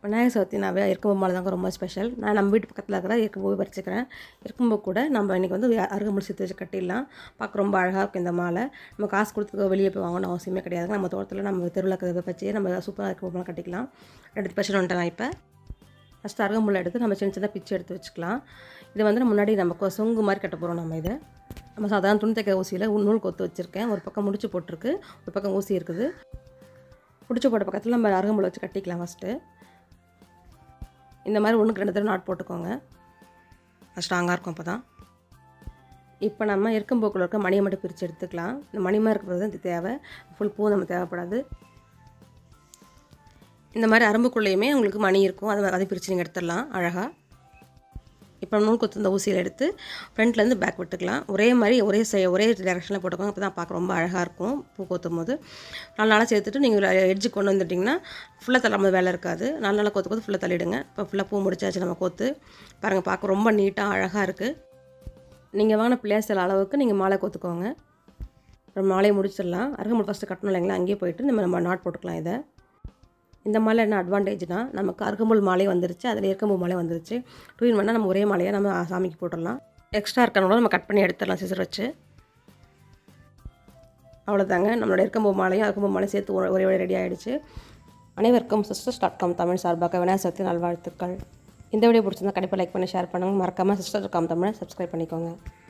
விநாயகர் சதுர்த்தினாவே எருக்கம்பு மாலை தாங்க ரொம்ப ஸ்பெஷல் நான் நம்ம வீட்டு பக்கத்தில் இருக்கிற எருக்கம்பூ பறிச்சுக்கிறேன் எருக்கம்பூ கூட நம்ம இன்றைக்கி வந்து அருகம்புல் சேர்த்து வச்சு கட்டிடலாம் பார்க்க ரொம்ப அழகாக இருக்கும் இந்த மாலை நம்ம காசு கொடுத்து வெளியே போய் வாங்கணும் அவசியமே கிடையாது நம்ம தோட்டத்தில் நம்ம தெருவில் இருக்கிறத வச்சு நம்ம சூப்பராக எருக்கம்பூலாம் கட்டிக்கலாம் ரெண்டு ஸ்பெஷல் வந்துட்டலாம் இப்போ ஃபஸ்ட்டு அருகம்புல் எடுத்து நம்ம சின்ன சின்ன பிச்சு எடுத்து வச்சுக்கலாம் இது வந்து நம்ம முன்னாடி நம்ம கொ- சொங்கு மாதிரி கட்ட போகிறோம் நம்ம இதை நம்ம சாதாரண துணி தைக்கிற ஊசியில் நூல் கொத்து வச்சுருக்கேன் ஒரு பக்கம் முடிச்சு போட்டிருக்கு ஒரு பக்கம் ஊசி இருக்குது முடிச்சு போட்ட பக்கத்தில் நம்ம அருகம்புல் வச்சு கட்டிக்கலாம் ஃபஸ்ட்டு இந்த மாதிரி ஒன்றுக்கு ரெண்டு தடவை நாட் போட்டுக்கோங்க அது ஸ்ட்ராங்காக இருக்கும் அப்போ தான் இப்போ நம்ம எருக்கம்போக்குள்ள இருக்க மணியை மட்டும் பிரித்து எடுத்துக்கலாம் இந்த மணிமாக இருக்கிறது தான் இது தேவை ஃபுல் பூ நம்ம தேவைப்படாது இந்த மாதிரி அரும்புக்குள்ளேயுமே உங்களுக்கு மணி இருக்கும் அதை அதை பிரித்து நீங்கள் எடுத்துடலாம் அழகாக இப்போ நூல் கொத்து இந்த ஊசியில் எடுத்து ஃப்ரண்ட்லேருந்து பேக் விட்டுக்கலாம் ஒரே மாதிரி ஒரே சை ஒரே டேரெக்ஷனில் போட்டுக்கோங்க அப்போ தான் பார்க்க ரொம்ப அழகாக இருக்கும் பூ கொத்தும் போது நாலு நாளாக சேர்த்துட்டு நீங்கள் எட்ஜு கொண்டு வந்துட்டிங்கன்னா ஃபுல்லாக தள்ளாமல் வேலை இருக்காது நாலு நாளாக கொத்து கொத்து ஃபுல்லாக தள்ளிடுங்க இப்போ ஃபுல்லாக பூ முடிச்சாச்சு நம்ம கொத்து பாருங்கள் பார்க்க ரொம்ப நீட்டாக அழகாக இருக்குது நீங்கள் வாங்கின பிள்ளையார் சில அளவுக்கு நீங்கள் மாலை கொத்துக்கோங்க அப்புறம் மாலையை முடிச்சிடலாம் அருகம்புல் ஃபஸ்ட்டு கட்டணும் இல்லைங்களா அங்கேயே போயிட்டு நம்ம நம்ம நாட் போட்டுக்கலாம் இதை இந்த மாலை என்ன அட்வான்டேஜ்னா நமக்கு அருகம்புல் மாலை வந்துருச்சு அதில் எருக்கம்பு மாலை வந்துருச்சு டூ இன் ஒன்னா நம்ம ஒரே மாலையை நம்ம சாமிக்கு போட்டுடலாம் எக்ஸ்ட்ரா இருக்கறனால நம்ம கட் பண்ணி எடுத்துடலாம் சிசர் வச்சு அவ்வளோதாங்க நம்மளோட எருக்கம்பு மாலையும் அருகம்பு மாலையும் சேர்த்து ஒரே ஒரே ரெடி ஆகிடுச்சு அனைவருக்கும் சிஸ்டர்ஸ் டாட் காம் தமிழ் சார்பாக விநாயகர் சக்தி நல்வாழ்த்துக்கள் இந்த வீடியோ பிடிச்சிருந்தா கண்டிப்பாக லைக் பண்ணி ஷேர் பண்ணுங்கள் மறக்காமல் சிஸ்டர் டாட் காம் தமிழை சப்ஸ்கிரைப் பண்ணிக்கோங்க